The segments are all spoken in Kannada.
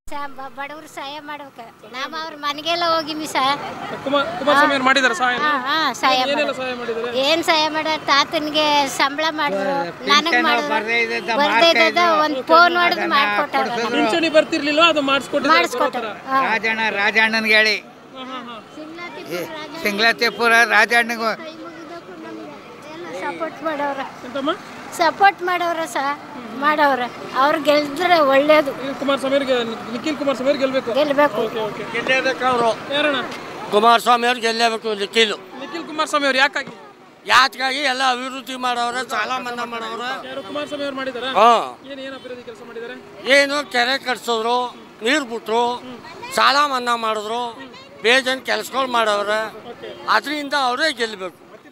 ಬಡವ್ರು ಸಹಾಯ ಮಾಡ್ಬೇಕು ನಾವು ಅವ್ರ ಮನೆಗೆಲ್ಲ ಹೋಗಿವಿ ಸಹ ಕುಮಾರ್ ಕುಮಾರಸ್ವಾಮಿ ಅವ್ರು ಮಾಡಿದಾರೆ ಸಹಾಯ ಹಾ ಹಾ ಸಹಾಯ ಏನೆಲ್ಲ ಮಾಡ್- ಸಹಾಯ ಮಾಡಿದ್ದಾರೆ ಏನ್ ಸಹಾಯ ಮಾಡ ತಾತನಿಗೆ ಸಂಬಳ ಮಾಡಿದ್ರು ನನಗ್ ಮಾಡಿದ್ರು ಬರ್ದೇ ಇದ್ದದ ಒಂದ್ ಫೋನ್ ಹೊಡೆದು ಮಾಡ್ಕೊಟ್ಟಾರ ಪಿಂಚಣಿ ಬರ್ತಿರ್ಲಿಲ್ಲ ಅದು ಮಾಡಿಸ್ಕೊಟ್ಟಿದ್ದಾರೆ ಮಾಡಿಸ್ಕೊಟ್ಟಾರ ರಾಜಣ್ಣ ರಾಜಣ್ಣನಿಗೆ ಹೇಳಿ ಸಿಂಗ್ಲಾತಿಪುರ ರಾಜಣ್ಣಗೂ ಸಪೋರ್ಟ್ ಮಾಡವ್ರ ಎಂತಮ್ಮ ಸಪೋರ್ಟ್ ಮಾಡವ್ರ ಸಹ ಮಾಡವ್ರ ಅವ್ರು ಗೆಲ್ದ್ರೆ ಒಳ್ಳೇದು ಈಗ ಕುಮಾರಸ್ವಾಮಿ ಅವ್ರಿಗೆ ನಿಖಿಲ್ ಕುಮಾರಸ್ವಾಮಿ ಅವ್ರು ಗೆಲ್ಬೇಕು ಗೆಲ್ಬೇಕು ಓಕೆ ಓಕೆ ಗೆಲ್ಲೇಬೇಕು ಅವರು ಯಾರಣ್ಣ ಕುಮಾರಸ್ವಾಮಿ ಅವ್ರು ಗೆಲ್ಲೇಬೇಕು ನಿಖಿಲ್ ನಿಖಿಲ್ ಕುಮಾರಸ್ವಾಮಿ ಅವ್ರು ಯಾಕಾಗಿ ಯಾತಕ್ಕಾಗಿ ಎಲ್ಲ ಅಭಿವೃದ್ಧಿ ಮಾಡವ್ರೆ ಸಾಲ ಮನ್ನಾ ಮಾಡವ್ರೆ ಯಾರು ಕುಮಾರಸ್ವಾಮಿ ಅವ್ರು ಮಾಡಿದಾರ ಹಾಂ ಏನ್ ಏನ್ ಅಭಿವೃದ್ಧಿ ಕೆಲಸ ಮಾಡಿದ್ದಾರೆ ಏನು ಕೆರೆ ಕಟ್ಸಿದ್ರು ನೀರು ಬಿಟ್ರು ಸಾಲ ಮನ್ನಾ ಮಾಡಿದ್ರು ಬೇಜನ್ ಕೆಲಸಗಳು ಮಾಡವ್ರೆ ಅದರಿಂದ ಅವರೇ ಗೆಲ್ಲಬೇಕು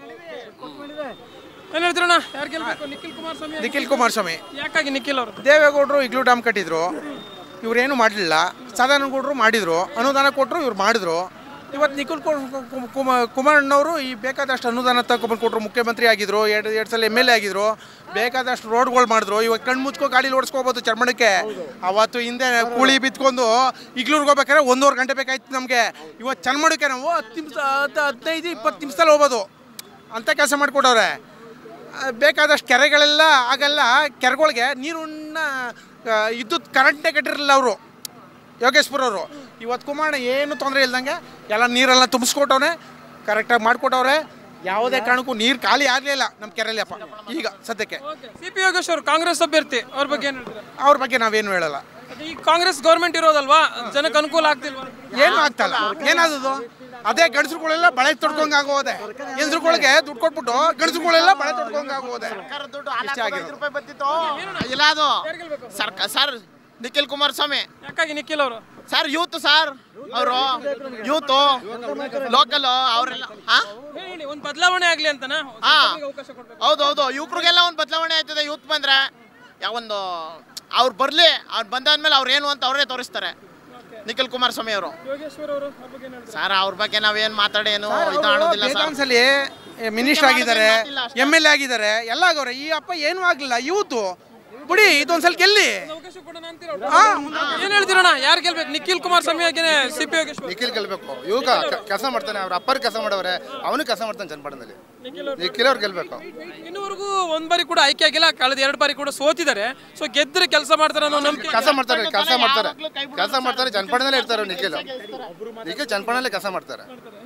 ಏನ್ ಹೇಳ್ತೀರಣ್ಣ ಯಾರು ಗೆಲ್ಬೇಕು ನಿಖಿಲ್ ಕುಮಾರಸ್ವಾಮಿ ಅವ್ರು? ನಿಖಿಲ್ ಕುಮಾರಸ್ವಾಮಿ ಯಾಕಾಗಿ ನಿಖಿಲ್ ಅವರು ದೇವೇಗೌಡರು ಇಗ್ಲೂ ಡ್ಯಾಮ್ ಕಟ್ಟಿದ್ರು ಇವ್ರೇನು ಮಾಡಲಿಲ್ಲ ಸದಾನಗೌಡರು ಮಾಡಿದ್ರು ಅನುದಾನ ಕೊಟ್ಟರು ಇವ್ರು ಮಾಡಿದ್ರು ಇವತ್ತು ನಿಖಿಲ್ ಕು- ಕುಮಾರ್ ಕುಮಾರಣ್ಣವರು ಈ ಬೇಕಾದಷ್ಟು ಅನುದಾನ ತಗೊಂಡ್ಬಂದು ಕೊಟ್ಟರು ಮುಖ್ಯಮಂತ್ರಿ ಆಗಿದ್ರು ಎರಡು ಎರಡು ಸಲ ಎಮ್ ಎಲ್ ಎ ಆಗಿದ್ರು ಬೇಕಾದಷ್ಟು ರೋಡ್ಗಳು ಮಾಡಿದ್ರು ಇವಾಗ ಕಣ್ಣು ಮುಚ್ಕೋ ಗಾಡಿ ಓಡಿಸ್ಕೋಬೋದು ಚರ್ಮಣಕ್ಕೆ ಅವತ್ತು ಹಿಂದೆ ಕೂಳಿ ಬಿತ್ಕೊಂಡು ಇಗ್ಲೂರ್ಗೆ ಹೋಗ್ಬೇಕಾದ್ರೆ ಒಂದೂವರೆ ಗಂಟೆ ಬೇಕಾಯ್ತು ನಮಗೆ ಇವತ್ತು ಚನ್ಮಡಕ್ಕೆ ನಾವು ಹತ್ತು ನಿಮಿಷ ಹತ್ತು ಹದಿನೈದು ಇಪ್ಪತ್ತು ನಿಮಿಷದಲ್ಲಿ ಹೋಗ್ಬೋದು ಅಂಥ ಕೆಲಸ ಮಾಡಿಕೊಡವ್ರೆ ಆ, ಬೇಕಾದಷ್ಟು ಕೆರೆಗಳೆಲ್ಲ ಆಗೆಲ್ಲ ಕೆರೆಗಳಿಗೆ ನೀರನ್ನ ಆ, ವಿದ್ಯುತ್ ಕರೆಂಟೇ ಕಟ್ಟಿರಲಿಲ್ಲ ಅವರು ಯೋಗೇಶ್ಪುರ ಅವರು ಇವತ್ತು ಕುಮಾರಣ್ಣ ಏನು ತೊಂದರೆ ಇಲ್ದಂಗೆ ಎಲ್ಲ ನೀರೆಲ್ಲ ತುಂಬಿಸ್ಕೊಟ್ಟವ್ರೆ ಕರೆಕ್ಟಾಗಿ ಮಾಡಿಕೊಟ್ಟವ್ರೆ ಯಾವುದೇ ಕಾರಣಕ್ಕೂ ನೀರು ಖಾಲಿ ಆಗಲಿಲ್ಲ ನಮ್ಮ ಕೆರೆಯಲ್ಲಿ ಅಪ್ಪ ಈಗ ಸದ್ಯಕ್ಕೆ ಸಿ ಪಿ ಯೋಗೇಶ್ ಅವರು ಕಾಂಗ್ರೆಸ್ ಅಭ್ಯರ್ಥಿ ಅವ್ರ ಬಗ್ಗೆ ಏನ್ ಹೇಳ್ತೀರಾ ಅವ್ರ ಬಗ್ಗೆ ನಾವೇನು ಹೇಳಲ್ಲ ಅದು ಈ ಕಾಂಗ್ರೆಸ್ ಗೌರ್ಮೆಂಟ್ ಇರೋದಲ್ವಾ ಜನಕ್ಕೆ ಅನುಕೂಲ ಆಗ್ತಿಲ್ವಾ ಏನು ಆಗ್ತಲ್ಲ ಏನಾದದು ಅದೇ ಗಂಡಸ್ರುಗಳೆಲ್ಲ ಬಳೆ ತೊಡ್ಕೊಂಡ್ ಆಗೋದೆ ಹೆಂಗ್ಸ್ರುಗಳಿಗೆ ದುಡ್ಡು ಕೊಟ್ಬಿಟ್ಟು ಗಂಡಸ್ರುಗಳೆಲ್ಲ ಬಳೆ ತೊಡ್ಕೊಂಡ್ ಆಗೋದೆ ಇಷ್ಟೇ ಆಗಿರೋದು ಇಲ್ಲ ಅದು ಸರ್ಕ ಸರ್ ನಿಖಿಲ್ ಕುಮಾರಸ್ವಾಮಿ ಯಾಕಾಗಿ ನಿಖಿಲ್ ಅವರು ಸರ್ ಯೂತ್ ಸರ್ ಅವರು ಯೂತು ಲೋಕಲ್ ಅವರೆಲ್ಲ ಹಾ ಹೇಳಿ ಒಂದು ಬದಲಾವಣೆ ಆಗ್ಲಿ ಅಂತನಾ ಹಾ ಅವಕಾಶ ಕೊಡ್ಬೇಕು ಹೌದು ಹೌದು ಯುವಕರಿಗೆಲ್ಲ ಒಂದು ಬದಲಾವಣೆ ಆಯ್ತದೆ ಯೂತ್ ಬಂದ್ರೆ ಯಾವೊಂದು ಅವ್ರು ಬರ್ಲಿ ಅವ್ರು ಬಂದಾದ್ಮೇಲೆ ಅವ್ರು ಏನು ಅಂತ ಅವರೇ ತೋರಿಸ್ತಾರೆ ನಿಖಿಲ್ ಕುಮಾರಸ್ವಾಮಿ ಅವರು ಯೋಗೇಶ್ವರ್ ಅವರು ಅವ್ರ ಬಗ್ಗೆ ಏನ್ ಹೇಳ್ತೀರಾ ಸರ್ ಅವ್ರ ಬಗ್ಗೆ ನಾವೇನ್ ಮಾತಾಡಿ ಏನು ಇದು ಆಡೋದಿಲ್ಲ ಸರ್ ಬೇಜಾನ್ಸಲಿ ಮಿನಿಸ್ಟರ್ ಆಗಿದ್ದಾರೆ ಎಮ್ ಎಲ್ ಎ ಆಗಿದ್ದಾರೆ ಎಲ್ಲ ಆಗವ್ರೆ ಈ ಅಪ್ಪ ಏನೂ ಆಗ್ಲಿಲ್ಲ ಯೂತು ಬಿಡಿ ಇದೊಂದ್ಸಲ ಗೆಲ್ಲಿ ಅವಕಾಶ ಕೊಡೋಣ ಅಂತೀರ ಏನ್ ಹೇಳ್ತೀರಣ್ಣ ಯಾರು ಗೆಲ್ಬೇಕು ನಿಖಿಲ್ ಕುಮಾರಸ್ವಾಮಿ ಆಗೇನೆ ಸಿ ಪಿ ಯೋಗೇಶ್ವರ್ ನಿಖಿಲ್ ಗೆಲ್ಬೇಕು ಯುವಕ ಕೆಲಸ ಮಾಡ್ತಾನೆ ಅವ್ರ ಅಪ್ಪರು ಕೆಲಸ ಮಾಡವ್ರೆ ಅವನು ಕೆಲಸ ಮಾಡ್ತಾನೆ ಚನ್ನಪಟ್ಟಣದಲ್ಲಿ ನಿಖಿಲ್ ಅವ್ರು ನಿಖಿಲ್ ಅವ್ರು ಗೆಲ್ಬೇಕು ಇನ್ನೂವರೆಗೂ ಒಂದ್ ಬಾರಿ ಕೂಡ ಆಯ್ಕೆ ಆಗಿಲ್ಲ ಕಳೆದ ಎರಡು ಬಾರಿ ಕೂಡ ಸೋತಿದ್ದಾರೆ ಸೊ ಗೆದ್ರೆ ಕೆಲಸ ಮಾಡ್ತಾರೆ ಅನ್ನೋ ನಂಬಿಕೆ ಕೆಲಸ ಮಾಡ್ತಾರೆ ಕೆಲಸ ಮಾಡ್ತಾರೆ ಕೆಲಸ ಮಾಡ್ತಾರೆ ಚನ್ನಪಟ್ಟಣದಲ್ಲೇ ಇರ್ತಾರೆ ನಿಖಿಲ್ ನಿಖಿಲ್ ಚನ್ನಪಟ್ಟಣಲ್ಲೇ ಕೆಲಸ ಮಾಡ್ತಾರೆ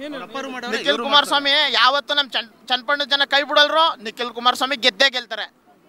ನಿಖಿಲ್ ಕುಮಾರಸ್ವಾಮಿ ಯಾವತ್ತು ನಮ್ಮ ಚನ್ ಚನ್ನಪಟ್ಟಣ ಜನ ಕೈ ಬಿಡಲ್ರು ನಿಖಿಲ್ ಕುಮಾರಸ್ವಾಮಿ ಗೆದ್ದೇ ಗೆಲ್ತಾರೆ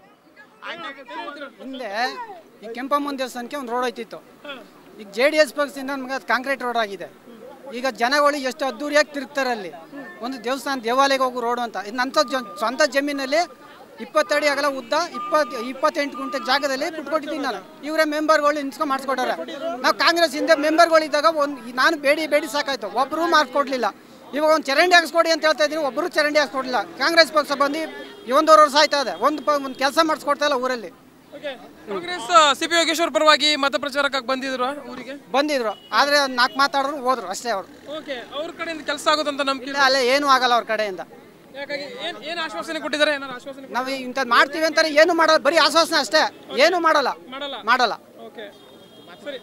ಹಿಂದೆ ಈ ಕೆಂಪಮ್ಮನ ದೇವಸ್ಥಾನಕ್ಕೆ ಒಂದು ರೋಡ್ ಹೋಯ್ತಿತ್ತು ಈಗ ಜೆ ಡಿ ಎಸ್ ಪಕ್ಷದಿಂದ ನಮ್ಗೆ ಅದು ಕಾಂಕ್ರೀಟ್ ರೋಡ್ ಆಗಿದೆ ಈಗ ಜನಗಳು ಎಷ್ಟು ಅದ್ದೂರಿಯಾಗಿ ತಿರುಗ್ತಾರೆ ಅಲ್ಲಿ ಒಂದು ದೇವಸ್ಥಾನ ದೇವಾಲಯಕ್ಕೆ ಹೋಗೋ ರೋಡು ಅಂತ ಇದು ನನ್ನ ಜ ಸ್ವಂತ ಜಮೀನಲ್ಲಿ ಇಪ್ಪತ್ತಡಿ ಅಗಲ ಉದ್ದ ಇಪ್ಪತ್ತು ಇಪ್ಪತ್ತೆಂಟು ಗುಂಟೆ ಜಾಗದಲ್ಲಿ ಬಿಟ್ಕೊಟ್ಟಿದ್ದೀನಿ ನಾನು ಇವರೇ ಮೆಂಬರ್ಗಳು ನಿಂತ್ಕೊಂಡು ಮಾಡಿಸ್ಕೊಟ್ಟಾರೆ ನಾವು ಕಾಂಗ್ರೆಸ್ ಹಿಂದೆ ಮೆಂಬರ್ಗಳಿದ್ದಾಗ ಒಂದು ನಾನು ಬೇಡಿ ಬೇಡಿ ಸಾಕಾಯ್ತು ಒಬ್ಬರು ಮಾಡಿಸ್ಕೊಡ್ಲಿಲ್ಲ ಇವಾಗ ಒಂದು ಚರಂಡಿ ಹಾಕ್ಸ್ಕೊಡಿ ಅಂತ ಹೇಳ್ತಾ ಇದ್ದೀನಿ ಒಬ್ಬರು ಚರಂಡಿ ಹಾಕ್ಸ್ಕೊಡ್ಲಿಲ್ಲ ಕಾಂಗ್ರೆಸ್ ಪಕ್ಷ ಬಂದು ಈ ಒಂದೂವರೆ ವರ್ಷ ಆಯ್ತಾ ಇದೆ ಒಂದು ಪ ಒಂದು ಕೆಲಸ ಮಾಡಿಸ್ಕೊಡ್ತಾ ಇಲ್ಲ ಊರಲ್ಲಿ ಕಾಂಗ್ರೆಸ್ ಸಿ ಪಿ ಯೋಗೇಶ್ವರ್ ಪರವಾಗಿ ಮತ ಪ್ರಚಾರಕ್ಕಾಗಿ ಬಂದಿದ್ರು ಊರಿಗೆ ಬಂದಿದ್ರು ಆದರೆ ನಾಲ್ಕು ಮಾತಾಡಿದ್ರು ಹೋದ್ರು ಅಷ್ಟೇ ಅವರು ಓಕೆ ಅವ್ರ ಕಡೆಯಿಂದ ಕೆಲಸ ಆಗುತ್ತಂತ ನಂಬಿಕೆ ಇಲ್ಲ ಅಲ್ಲೇ ಏನೂ ಆಗಲ್ಲ ಅವ್ರ ಕಡೆಯಿಂದ ಯಾಕಾಗಿ ಏನ್ ಏನ್ ಆಶ್ವಾಸನೆ ಕೊಟ್ಟಿದ್ದಾರೆ ಏನಾರು ಆಶ್ವಾಸನೆ ನಾವು ಇಂಥದ್ದು ಮಾಡ್ತೀವಿ ಅಂತಾರೆ ಏನು ಮಾಡಲ್ಲ ಬರೀ ಆಶ್ವಾಸನೆ ಅಷ್ಟೇ ಏನು ಮಾಡಲ್ಲ ಮಾಡಲ್ಲ ಮಾಡಲ್ಲ ಓಕೆ ಸರಿ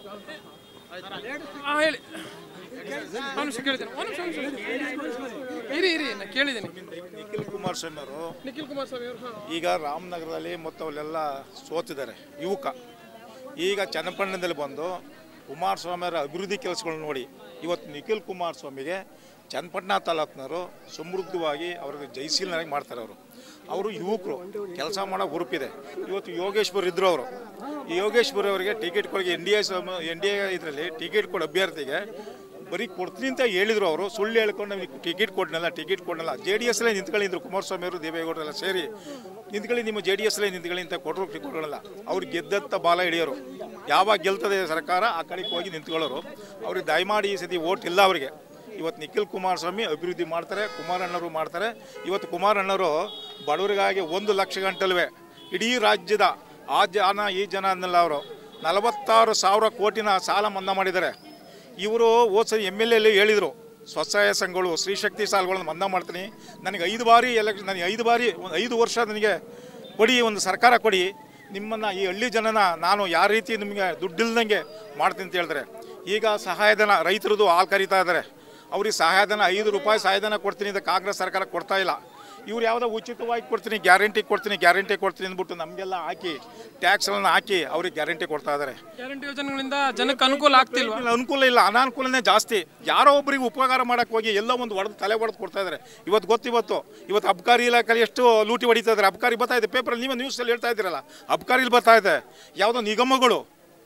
ಹಾ ಹೇಳಿ ಒಂದು ನಿಮಿಷ ಕೇಳಿದ್ದೇನೆ ಒಂದು ನಿಮಿಷ, ಒಂದು ನಿಮಿಷ. ಇರಿ ಇರಿ ನಾ ಕೇಳಿದ್ದೀನಿ ನಿಖಿಲ್ ಕುಮಾರಸ್ವಾಮಿ ಅವರು ನಿಖಿಲ್ ಕುಮಾರಸ್ವಾಮಿ ಅವರು ಹಾ. ಈಗ ರಾಮನಗರದಲ್ಲಿ ಮತ್ತು ಅಲ್ಲೆಲ್ಲ ಸೋತಿದ್ದಾರೆ ಯುವಕ ಈಗ ಚನ್ನಪಟ್ಟಣದಲ್ಲಿ ಬಂದು ಕುಮಾರಸ್ವಾಮಿ ಅವರ ಅಭಿವೃದ್ಧಿ ಕೆಲಸಗಳನ್ನ ನೋಡಿ ಇವತ್ತು ನಿಖಿಲ್ ಕುಮಾರಸ್ವಾಮಿಗೆ ಚನ್ನಪಟ್ಟಣ ತಾಲೂಕಿನವರು ಸಮೃದ್ಧವಾಗಿ ಅವ್ರಿಗೆ ಜೈಶೀಲನಾಗಿ ಮಾಡ್ತಾರೆ ಅವರು ಅವರು ಯುವಕರು ಕೆಲಸ ಮಾಡೋ ಹುರುಪಿದೆ ಇವತ್ತು ಯೋಗೇಶ್ವರ್ ಇದ್ರು ಅವರು ಈ ಯೋಗೇಶ್ವರ್ ಅವರಿಗೆ ಟಿಕೆಟ್ ಕೊಡಿ N D A N D A ಇದರಲ್ಲಿ ಟಿಕೆಟ್ ಕೊಡೋ ಅಭ್ಯರ್ಥಿಗೆ ಬರೀ ಕೊಡ್ತೀನಿ ಅಂತ ಹೇಳಿದ್ರು ಅವರು ಸುಳ್ಳು ಹೇಳ್ಕೊಂಡು ನಮಗೆ ಟಿಕೆಟ್ ಕೊಡ್ನಲ್ಲ ಟಿಕೆಟ್ ಕೊಡನಲ್ಲ ಜೆ ಡಿ ಎಸ್ಲೇ ನಿಂತ್ಕೊಳ್ಳಿದ್ರು ಕುಮಾರಸ್ವಾಮಿ ಅವರು ದೇವೇಗೌಡರೆಲ್ಲ ಸೇರಿ ನಿಂತ್ಕೊಳ್ಳಿ ನಿಮ್ಮ ಜೆ ಡಿ ಎಸ್ಲೇ ನಿಂತ್ಕೊಳ್ಳಿ ಅಂತ ಕೊಟ್ಟರು ಕೊಡೋಲ್ಲ ಅವ್ರು ಗೆದ್ದತ್ತ ಬಾಲ ಹಿಡಿಯೋರು ಯಾವಾಗ ಗೆಲ್ತದೆ ಸರ್ಕಾರ ಆ ಕಡೆಗೆ ಹೋಗಿ ನಿಂತ್ಕೊಳ್ಳೋರು ಅವ್ರಿಗೆ ದಯಮಾಡಿ ಈ ಸತಿ ಓಟ್ ಇಲ್ಲ ಅವರಿಗೆ ಇವತ್ತು ನಿಖಿಲ್ ಕುಮಾರಸ್ವಾಮಿ ಅಭಿವೃದ್ಧಿ ಮಾಡ್ತಾರೆ ಕುಮಾರಣ್ಣವರು ಮಾಡ್ತಾರೆ ಇವತ್ತು ಕುಮಾರಣ್ಣವರು ಬಡವರಿಗಾಗಿ ಒಂದು ಲಕ್ಷ ಗಂಟಲ್ವೇ ಇಡೀ ರಾಜ್ಯದ ಆ ಜನ ಈ ಜನ ಅನ್ನಲ್ಲ ಅವರು ನಲವತ್ತಾರು ಸಾವಿರ ಕೋಟಿನ ಸಾಲ ಮನ್ನಾ ಮಾಡಿದ್ದಾರೆ ಇವರು ಹೋದ್ಸರಿ ಎಮ್ ಎಲ್ ಎಲ್ಲಿ ಹೇಳಿದರು ಸ್ವಸಹಾಯ ಸಂಘಗಳು ಸ್ತ್ರೀಶಕ್ತಿ ಸಾಲಗಳನ್ನು ಮನ್ನಾ ಮಾಡ್ತೀನಿ ನನಗೆ ಐದು ಬಾರಿ ಎಲೆಕ್ಷನ್ ನನಗೆ ಐದು ಬಾರಿ ಒಂದು ಐದು ವರ್ಷ ನನಗೆ ಕೊಡಿ ಒಂದು ಸರ್ಕಾರ ಕೊಡಿ ನಿಮ್ಮನ್ನು ಈ ಹಳ್ಳಿ ಜನನ ನಾನು ಯಾವ ರೀತಿ ನಿಮಗೆ ದುಡ್ಡಿಲ್ದಂಗೆ ಮಾಡ್ತೀನಿ ಅಂತ ಹೇಳಿದ್ರೆ ಈಗ ಸಹಾಯಧನ ರೈತರದು ಹಾಲು ಕರೀತಾ ಇದ್ದಾರೆ ಅವ್ರಿಗೆ ಸಹಾಯಧನ ಐದು ರೂಪಾಯಿ ಸಹಾಯಧನ ಕೊಡ್ತೀನಿ ಅಂತ ಕಾಂಗ್ರೆಸ್ ಸರ್ಕಾರ ಕೊಡ್ತಾ ಇಲ್ಲ ಇವ್ರು ಯಾವುದೋ ಉಚಿತವಾಗಿ ಕೊಡ್ತೀನಿ ಗ್ಯಾರಂಟಿ ಕೊಡ್ತೀನಿ ಗ್ಯಾರಂಟಿ ಕೊಡ್ತೀನಿ ಅಂದ್ಬಿಟ್ಟು ನಮಗೆಲ್ಲ ಹಾಕಿ ಟ್ಯಾಕ್ಸ್ಗಳನ್ನ ಹಾಕಿ ಅವ್ರಿಗೆ ಗ್ಯಾರಂಟಿ ಕೊಡ್ತಾ ಇದ್ದಾರೆ ಗ್ಯಾರಂಟಿ ಯೋಜನೆಗಳಿಂದ ಜನಕ್ಕೆ ಅನುಕೂಲ ಆಗ್ತಿಲ್ವಾ ಇಲ್ಲ, ಅನುಕೂಲ ಇಲ್ಲ ಅನಾನುಕೂಲನೇ ಜಾಸ್ತಿ ಯಾರೋ ಒಬ್ಬರಿಗೆ ಉಪಕಾರ ಮಾಡಕ್ಕೆ ಹೋಗಿ ಎಲ್ಲೋ ಒಂದು ಹೊಡೆದು ತಲೆ ಹೊಡೆದು ಕೊಡ್ತಾ ಇದ್ದಾರೆ ಇವತ್ತು ಗೊತ್ತಿವತ್ತು ಇವತ್ತು ಅಬ್ಕಾರಿ ಇಲಾಖೆಯಲ್ಲಿ ಎಷ್ಟು ಲೂಟಿ ಹೊಡಿತಾ ಇದ್ದಾರೆ ಅಬ್ಕಾರಿ ಬರ್ತಾ ಇದೆ ಪೇಪರಲ್ಲಿ ನೀವು ನ್ಯೂಸಲ್ಲಿ ಹೇಳ್ತಾ ಇದ್ದೀರಲ್ಲ ಅಬ್ಕಾರಿಲಿ ಬರ್ತಾ ಇದೆ ಯಾವುದೋ ನಿಗಮಗಳು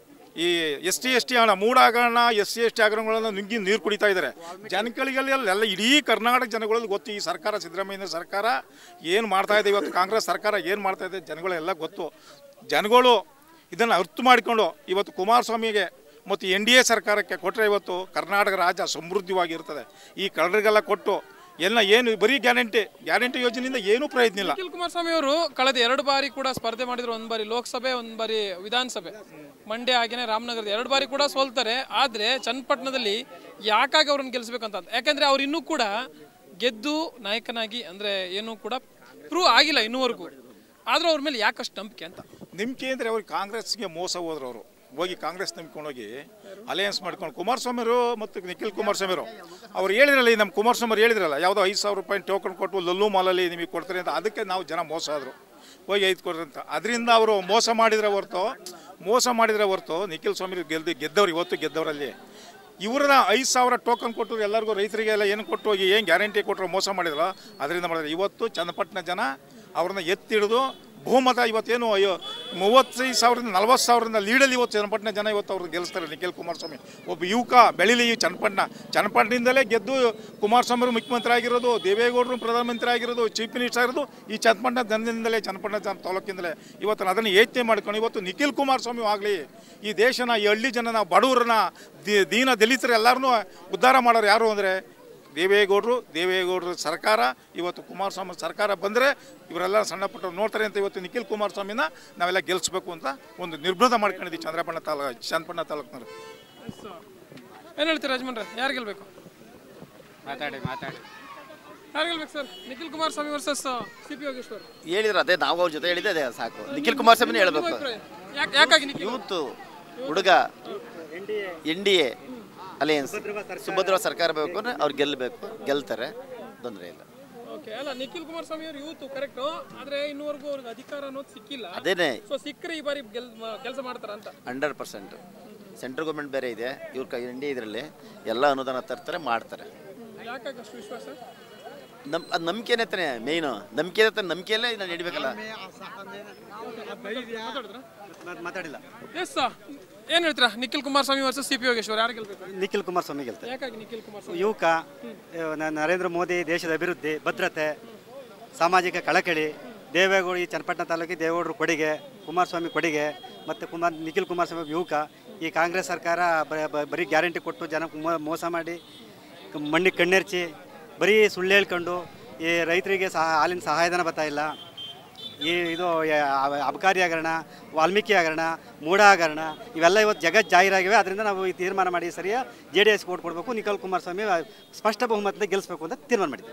ಈ ಎಸ್ ಟಿ ಎಸ್ ಟಿ ಹಣ ಮೂಡ ಹಗರಣ ಎಸ್ ಸಿ ಎಸ್ ಟಿ ಹಗರಣಗಳನ್ನು ನುಗ್ಗಿ ನೀರು ಕುಡಿತಾ ಇದ್ದಾರೆ ಜನಗಳಿಗೆಲ್ಲ ಎಲ್ಲ ಇಡೀ ಕರ್ನಾಟಕ ಜನಗಳಲ್ಲಿ ಗೊತ್ತು ಈ ಸರ್ಕಾರ ಸಿದ್ದರಾಮಯ್ಯ ಸರ್ಕಾರ ಏನು ಮಾಡ್ತಾ ಇದೆ ಇವತ್ತು ಕಾಂಗ್ರೆಸ್ ಸರ್ಕಾರ ಏನು ಮಾಡ್ತಾ ಇದೆ ಜನಗಳೆಲ್ಲ ಗೊತ್ತು ಜನಗಳು ಇದನ್ನು ಅರ್ಥ ಮಾಡಿಕೊಂಡು ಇವತ್ತು ಕುಮಾರಸ್ವಾಮಿಗೆ ಮತ್ತು ಎನ್ ಡಿ ಎ ಸರ್ಕಾರಕ್ಕೆ ಕೊಟ್ಟರೆ ಇವತ್ತು ಕರ್ನಾಟಕ ರಾಜ್ಯ ಸಮೃದ್ಧವಾಗಿರ್ತದೆ ಈ ಕಳ್ಳರಿಗೆಲ್ಲ ಕೊಟ್ಟು ಎಲ್ಲ ಏನು ಬರೀ ಗ್ಯಾರಂಟಿ ಗ್ಯಾರಂಟಿ ಯೋಜನೆಯಿಂದ ಏನೂ ಪ್ರಯೋಜನ ಇಲ್ಲ ನಿಖಿಲ್ ಕುಮಾರಸ್ವಾಮಿ ಅವರು ಕಳೆದ ಎರಡು ಬಾರಿ ಕೂಡ ಸ್ಪರ್ಧೆ ಮಾಡಿದ್ರು ಒಂದ್ ಬಾರಿ ಲೋಕಸಭೆ ಒಂದ್ ಬಾರಿ ವಿಧಾನಸಭೆ ಮಂಡ್ಯ ಹಾಗೇನೆ ರಾಮನಗರದ ಎರಡು ಬಾರಿ ಕೂಡ ಸೋಲ್ತಾರೆ ಆದ್ರೆ ಚನ್ನಪಟ್ಟಣದಲ್ಲಿ ಯಾಕಾಗಿ ಅವ್ರನ್ನ ಗೆಲ್ಲಿಸ್ಬೇಕಂತ ಯಾಕಂದ್ರೆ ಅವ್ರು ಇನ್ನೂ ಕೂಡ ಗೆದ್ದು ನಾಯಕನಾಗಿ ಅಂದ್ರೆ ಏನು ಕೂಡ ಪ್ರೂವ್ ಆಗಿಲ್ಲ ಇನ್ನೂವರೆಗೂ ಆದ್ರೂ ಅವ್ರ ಮೇಲೆ ಯಾಕಷ್ಟು ನಂಬಿಕೆ ಅಂತ ನಂಬಿಕೆ ಅಂದರೆ ಅವ್ರಿಗೆ ಕಾಂಗ್ರೆಸ್ಗೆ ಮೋಸ ಹೋದ್ರು ಅವರು ಹೋಗಿ ಕಾಂಗ್ರೆಸ್ ನಂಬ್ಕೊಂಡೋಗಿ ಅಲಯನ್ಸ್ ಮಾಡ್ಕೊಂಡು ಕುಮಾರಸ್ವಾಮಿ ಅವರು ಮತ್ತು ನಿಖಿಲ್ ಕುಮಾರಸ್ವಾಮಿ ಅವರು ಅವ್ರು ಹೇಳಿದ್ರಲ್ಲ ಈ ನಮ್ಮ ಕುಮಾರಸ್ವಾಮಿ ಅವ್ರು ಹೇಳಿದ್ರಲ್ಲ ಯಾವುದೋ ಐದು ಸಾವಿರ ರೂಪಾಯಿ ಟೋಕನ್ ಕೊಟ್ಟು ಲಲ್ಲು ಮಾಲಲ್ಲಿ ನಿಮಗೆ ಕೊಡ್ತಾರೆ ಅಂತ ಅದಕ್ಕೆ ನಾವು ಜನ ಮೋಸ ಆದರು ಹೋಗಿ ಐದು ಕೊಡ್ರಿ ಅಂತ ಅದರಿಂದ ಅವರು ಮೋಸ ಮಾಡಿದ್ರೆ ಹೊರತು ಮೋಸ ಮಾಡಿದ್ರೆ ಹೊರತು ನಿಖಿಲ್ ಸ್ವಾಮಿ ಗೆದ್ದು ಗೆದ್ದವ್ರು ಇವತ್ತು ಗೆದ್ದವರಲ್ಲಿ ಇವ್ರನ್ನ ಐದು ಸಾವಿರ ಟೋಕನ್ ಕೊಟ್ಟು ಎಲ್ಲರಿಗೂ ರೈತರಿಗೆಲ್ಲ ಏನು ಕೊಟ್ಟು ಹೋಗಿ ಏನು ಗ್ಯಾರಂಟಿ ಕೊಟ್ಟರು ಮೋಸ ಮಾಡಿದ್ರು ಅದರಿಂದ ಮಾಡಿದ್ರು ಇವತ್ತು ಚನ್ನಪಟ್ಟಣ ಜನ ಅವ್ರನ್ನ ಎತ್ತಿಡಿದು ಬಹುಮತ ಇವತ್ತೇನು ಅಯ್ಯೋ ಮೂವತ್ತೈದು ಸಾವಿರದಿಂದ ನಲ್ವತ್ತು ಸಾವಿರದಿಂದ ಲೀಡಲ್ಲಿ ಇವತ್ತು ಚನ್ನಪಟ್ಟಣ ಜನ ಇವತ್ತು ಅವ್ರನ್ನ ಗೆಲ್ಲಿಸ್ತಾರೆ ನಿಖಿಲ್ ಕುಮಾರಸ್ವಾಮಿ ಒಬ್ಬ ಯುವಕ ಬೆಳಿಲಿ ಈ ಚನ್ನಪಟ್ಟಣ ಚನ್ನಪಟ್ಟಣದಿಂದಲೇ ಗೆದ್ದು ಕುಮಾರಸ್ವಾಮಿ ಅವರು ಮುಖ್ಯಮಂತ್ರಿ ಆಗಿರೋದು ದೇವೇಗೌಡರು ಪ್ರಧಾನಮಂತ್ರಿ ಆಗಿರೋದು ಚೀಫ್ ಮಿನಿಸ್ಟರ್ ಆಗಿರೋದು ಈ ಚನ್ನಪಟ್ಟಣ ಜನದಿಂದಲೇ ಚನ್ನಪಟ್ಟಣ ಜನ ತಾಲೂಕಿಂದಲೇ ಇವತ್ತು ಅದನ್ನು ಯೋಚನೆ ಮಾಡ್ಕೊಂಡು ಇವತ್ತು ನಿಖಿಲ್ ಕುಮಾರಸ್ವಾಮಿ ಆಗಲಿ ಈ ದೇಶನ ಈ ಹಳ್ಳಿ ಜನನ ಬಡವರನ್ನ ದಿ- ದೀನ ದಲಿತರು ಎಲ್ಲರನ್ನೂ ಉದ್ಧಾರ ಮಾಡೋರು ಯಾರು ಅಂದರೆ ದೇವೇಗೌಡರು ದೇವೇಗೌಡರ ಸರ್ಕಾರ ಇವತ್ತು ಕುಮಾರಸ್ವಾಮಿ ಸರ್ಕಾರ ಬಂದರೆ ಇವರೆಲ್ಲ ಸಣ್ಣ ಪುಟ್ಟ ನೋಡ್ತಾರೆ ಅಂತ ಇವತ್ತು ನಿಖಿಲ್ ಕುಮಾರಸ್ವಾಮಿನ ನಾವೆಲ್ಲ ಗೆಲ್ಲಿಸ್ಬೇಕು ಅಂತ ಒಂದು ನಿರ್ಬಂಧ ಮಾಡ್ಕೊಂಡಿದ್ದೀವಿ ಚಂದ್ರಪಣ್ಣ ತಾಲೂ ಚನ್ನಪಣ್ಣ ತಾಲೂಕಿನವರು ಏನ್ ಹೇಳ್ತೀರಾ ರಾಜಮಂಡ್ರೆ ಯಾರು ಗೆಲ್ಬೇಕು ಮಾತಾಡಿ ಮಾತಾಡಿ ಯಾರು ಗೆಲ್ಬೇಕು sir Nikhil Kumaraswamy versus C P Yogeshwar ಹೇಳಿದ್ರು ಅದೇ ನಾವು ಅವ್ರ ಜೊತೆ ಹೇಳಿದ್ದೆ ಅದೇ ಸಾಕು ನಿಖಿಲ್ ಕುಮಾರಸ್ವಾಮಿನೇ ಹೇಳ್ಬೇಕು ಯಾಕೆ ಯಾಕಾಗಿ ನಿಖಿಲ್ ಯೂತ್ ಹುಡುಗ ಎನ್ ಡಿ ಎ ಅಲಯನ್ಸ್ ಸುಭದ್ರ ಸರ್ಕಾರ ಬೇಕು ಅಂದ್ರೆ ಅವ್ರು ಗೆಲ್ಲಬೇಕು ಗೆಲ್ತಾರೆ ತೊಂದರೆ ಇಲ್ಲ ಓಕೆ ಅಲ್ಲ ನಿಖಿಲ್ ಕುಮಾರಸ್ವಾಮಿ ಅವರು ಯೂತ್ ಕರೆಕ್ಟ್ ಆದ್ರೆ ಇನ್ನೂವರೆಗೂ ಅವ್ರಿಗೆ ಅಧಿಕಾರ ಅನ್ನೋದು ಸಿಕ್ಕಿಲ್ಲ ಅದೇನೆ ಸೊ ಸಿಕ್ಕರೆ ಈ ಬಾರಿ ಗೆಲ್ ಕೆಲಸ ಮಾಡ್ತಾರ ಅಂತ ಹಂಡ್ರೆಡ್ ಪರ್ಸೆಂಟ್ ಸೆಂಟ್ರಲ್ ಗೌರ್ಮೆಂಟ್ ಬೇರೆ ಇದೆ ಇವ್ರ ಕೈ ಎನ್ ಡಿ ಇದರಲ್ಲಿ ಎಲ್ಲ ಅನುದಾನ ತರ್ತಾರೆ ಮಾಡ್ತಾರೆ ಯಾಕಾಗಿ ಅಷ್ಟು ವಿಶ್ವಾಸ ನಮ್ ಅದು ನಂಬಿಕೆನೇ ತಾನೆ ಮೇಯ್ನು ನಂಬಿಕೆ ತಾನೆ ನಂಬಿಕೆಯಲ್ಲೇ ನಾನು ನಡಿಬೇಕಲ್ಲ ಮಾತಾಡಿಲ್ಲ ಎಸ್ ಏನ್ ಹೇಳ್ತೀರಾ Nikhil Kumaraswamy versus C P Yogeshwar ಯಾರು ಗೆಲ್ಬೇಕು ನಿಖಿಲ್ ಕುಮಾರಸ್ವಾಮಿ ಗೆಲ್ತಾರೆ ಯಾಕಾಗಿ ನಿಖಿಲ್ ಕುಮಾರಸ್ವಾಮಿ ಯುವಕ ನ- ನರೇಂದ್ರ ಮೋದಿ ದೇಶದ ಅಭಿವೃದ್ಧಿ ಭದ್ರತೆ ಸಾಮಾಜಿಕ ಕಳಕಳಿ ದೇವೇಗೌಡ ಈ ಚನ್ನಪಟ್ಟಣ ತಾಲೂಕಿಗೆ ದೇವೇಗೌಡರು ಕೊಡುಗೆ ಕುಮಾರಸ್ವಾಮಿ ಕೊಡುಗೆ ಮತ್ತು ಕುಮಾರ್ ನಿಖಿಲ್ ಕುಮಾರಸ್ವಾಮಿ ಯುವಕ ಈ ಕಾಂಗ್ರೆಸ್ ಸರ್ಕಾರ ಬ- ಬ- ಬರೀ ಗ್ಯಾರಂಟಿ ಕೊಟ್ಟು ಜನ ಮೋ- ಮೋಸ ಮಾಡಿ ಕ- ಮಣ್ಣಿಗೆ ಕಣ್ಣೆರ್ಚಿ ಬರೀ ಸುಳ್ಳು ಹೇಳ್ಕೊಂಡು ಈ ರೈತರಿಗೆ ಸಹ ಹಾಲಿನ ಸಹಾಯಧನ ಬರ್ತಾ ಇಲ್ಲ ಈ ಇದು ಯ- ಅವ- ಅಬಕಾರಿ ಹಗರಣ ವಾಲ್ಮೀಕಿ ಹಗರಣ ಮೂಢ ಹಗರಣ ಇವೆಲ್ಲ ಇವತ್ತು ಜಗತ್ ಜಾಹೀರಾಗಿವೆ ಅದರಿಂದ ನಾವು ಈ ತೀರ್ಮಾನ ಮಾಡಿ ಸರಿಯ ಜೆ ಡಿ ಎಸ್ ಕೊಟ್ಟು ಕೊಡಬೇಕು ನಿಖಿಲ್ ಕುಮಾರಸ್ವಾಮಿ ಸ್ಪಷ್ಟ ಬಹುಮತದಿಂದ ಗೆಲ್ಲಿಸಬೇಕು ಅಂತ ತೀರ್ಮಾನ ಮಾಡಿದ್ದೇವೆ